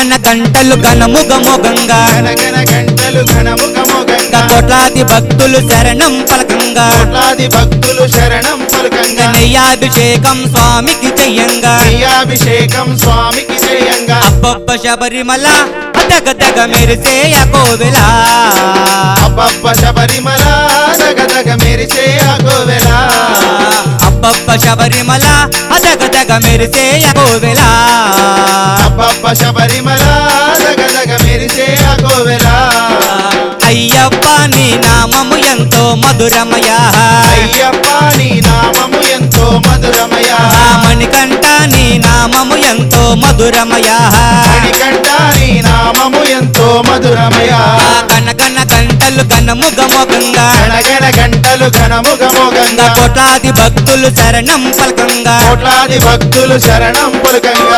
గన గంటలు ఘనముగ మొగంగా గనగన గంటలు ఘనముఖముగంగా కోట్లాది భక్తులు శరణం పలకంగా కోట్లాది భక్తులు శరణం పలుకంగా నెయ్యాభిషేకం స్వామికి చెయ్యంగా అభిషేకం స్వామికి చేయంగా అబ్బబ్బ శబరిమల అదగ దగ మెరిసే కోవెల అబ్బబ్బ శబరిమల దగదగ మెరిసే అగోవెల అబ్బబ్బ శబరిమల అదగ దగ మెరిసే కోవెల అబ్బబ్బ శబరిమల దగదగ మెరిసే అగోవెల అయ్యప్ప నీ నామము ఎంతో మధురమయ అయ్యప్ప నీ నామము ఎంతో మధురమయ మణికంఠ నీ నామము ఎంతో మధురమయ మణికంఠ నీ నామము ఎంతో మధురమయ కనకన గంటలు ఘనముగ మొగంగా గణగణ గంటలు ఘనముఖముగంగా కోట్లాది భక్తులు శరణం పలకంగా కోట్లాది భక్తులు శరణం పులకంగా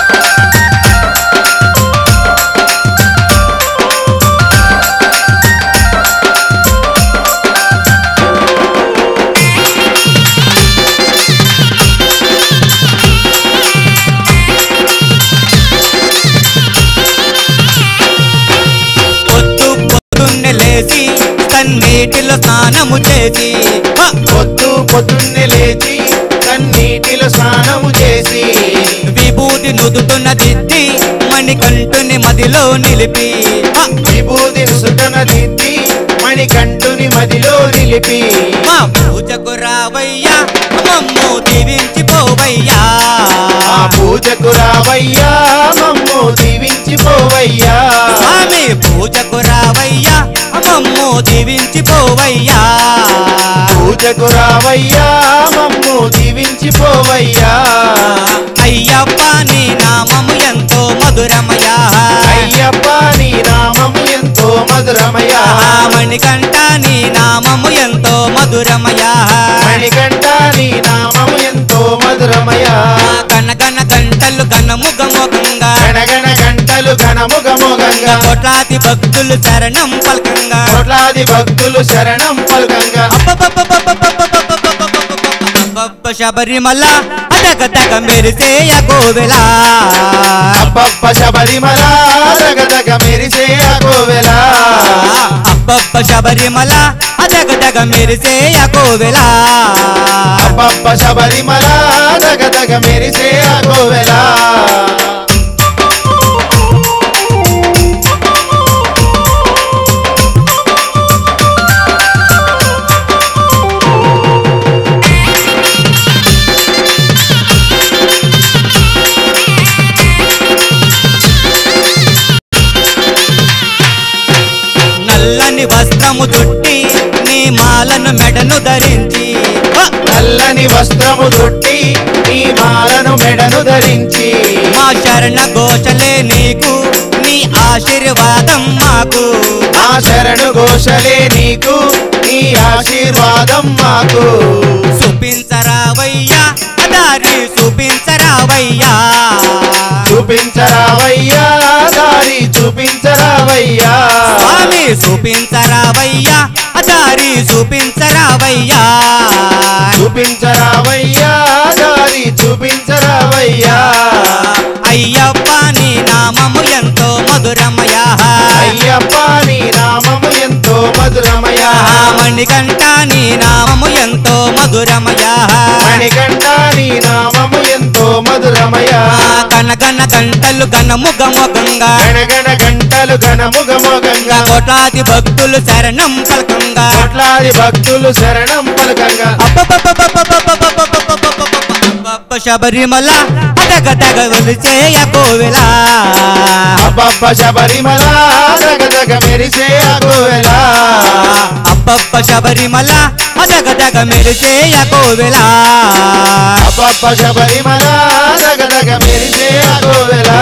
పొద్దు పొద్దున్నే లేచి తన్నీటిలో స్నానము చేసి హ! పొద్దు పొద్దున్నే లేచి కన్నీటిలో స్నానము చేసి విభూతి నుదుతున్న దిద్ది మణికంఠుని మదిలో నిలిపి హ! విభూతి సుటన దిద్ది మణికంఠుని మదిలో నిలిపి మా పూజకు రావయ్యా మమ్ము దీవించిపోవయ్యా ఆ పూజకు రావయ్యా మమ్ము దీవించిపోవయ్యా స్వామి పూజకు రావయ్యా మమ్ము దీవించిపోవయ్యా పూజకు రావయ్యా మమ్ము దీవించిపోవయ్యా అయ్యప్ప నీ నామము ఎంతో మధురమయా అయ్యప్ప నీ నామము ఎంతో మధురమయా మణికంఠ నీ నామము ఎంతో మధురమయా మణికంఠ నీ నామము ఎంతో మధురమయా కనగన గంటలు ఘనముగ మొగంగా గణగణ గంటలు ఘనముఖముగంగా కోట్లాది భక్తులు శరణం పలకంగా కోట్లాది భక్తులు శరణం పలుకంగా అబ్బబ్బ శబరిమల అదగ దగ మెరిసే కోవెల అబ్బబ్బ శబరిమల దగదగ మెరిసే అగోవెల అబ్బబ్బ శబరిమల అదగ దగ మెరిసే కోవెల అబ్బబ్బ శబరిమల దగదగ మెరిసే అగోవెల నల్లని వస్త్రము చుట్టి నీ మాలను మెడను ధరించి హ! నల్లని వస్త్రము దొట్టి నీ మాలను మెడను ధరించి మా శరణ ఘోషలే నీకు నీ ఆశీర్వాదం మాకు ఆ శరణు ఘోషలే నీకు నీ ఆశీర్వాదం మాకు చూపించరావయ్యా దారి చూపించరావయ్యా చూపించరావయ్యా దారి చూపించరావయ్యా స్వామి చూపించరావయ్యా దారి చూపించరావయ్యా చూపించరావయ్యా దారి చూపించరావయ్యా అయ్యప్ప నీ నామము ఎంతో మధురమయా అయ్యప్ప నీ నామము ఎంతో మధురమయా మణికంఠ నీ నామము ఎంతో మధురమయా మణికంఠ నీ నామము ఎంతో మధురమయా కనగన గంటలు ఘనముగ మొగంగా గణగణ గంటలు ఘనముగమోగంగా కోట్లాది భక్తులు శరణం పలకంగా కోట్లాది భక్తులు శరణం పలకంగా అబ్బబ్బ శబరిమల అదగ దగ ఒలిచేయ కోవెల అబ్బబ్బ శబరిమల దగదగ మెరిసే అగోవెల అబ్బబ్బ శబరిమల అదగ దగ మెరిసేయ కోవెల అబ్బబ్బ శబరిమల దగదగ మెరిసే అగోవెల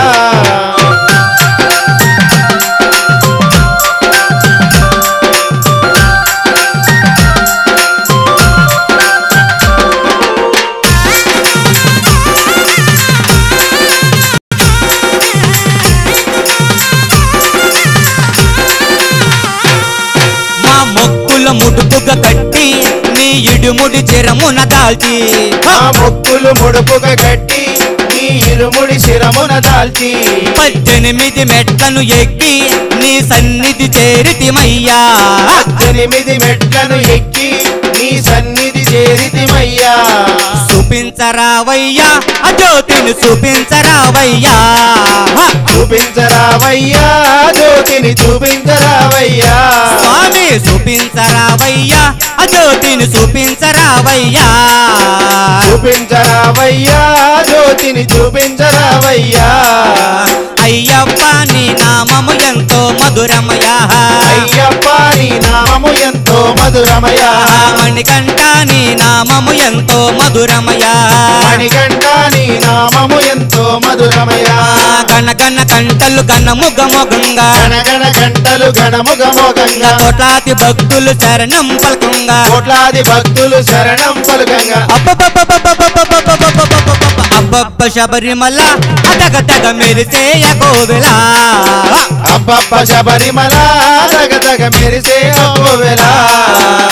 మా మొక్కుల ముడుపుగా కట్టి నీ ఇడుముడి చిరమున దాల్చి ఆ మొక్కులు ముడుపుగా కట్టి నీ ఇరుముడి శిరమున దాల్చి పద్దెనిమిది మెట్లను ఎక్కి నీ సన్నిధి చేరితిమయ్యా పద్దెనిమిది మెట్లను ఎక్కి నీ సన్నిధి చేరితిమయ్యా చూపించరావయ్యా ఆ జ్యోతిని చూపించరావయ్యా హ! చూపించరావయ్యా జ్యోతిని చూపించరావయ్యా స్వామి చూపించరావయ్యా ఆ జ్యోతిని చూపించరావయ్యా చూపించరావయ్యా జ్యోతిని చూపించరావయ్యా అయ్యప్ప నీ నామము ఎంతో మధురమయా అయ్యప్ప నీ నామము ఎంతో మధురమయా మణికంఠ నీ నామము ఎంతో మధురమయా మణికంఠ నీ నామము ఎంతో మధురమయా గణగణ కంటలు గణముగ మొగంగా గణగణ గంటలు గణముగ మోగంగా కోట్లాది భక్తులు చరణం పలకంగా కోట్లాది భక్తులు శరణం పలుకంగా అబ్బబ్బ శబరిమల అదగ తగ మెరిసే కోవిలా అబ్బబ్బ శబరిమల తగ తగ మెరిసే అబ్బోవెలా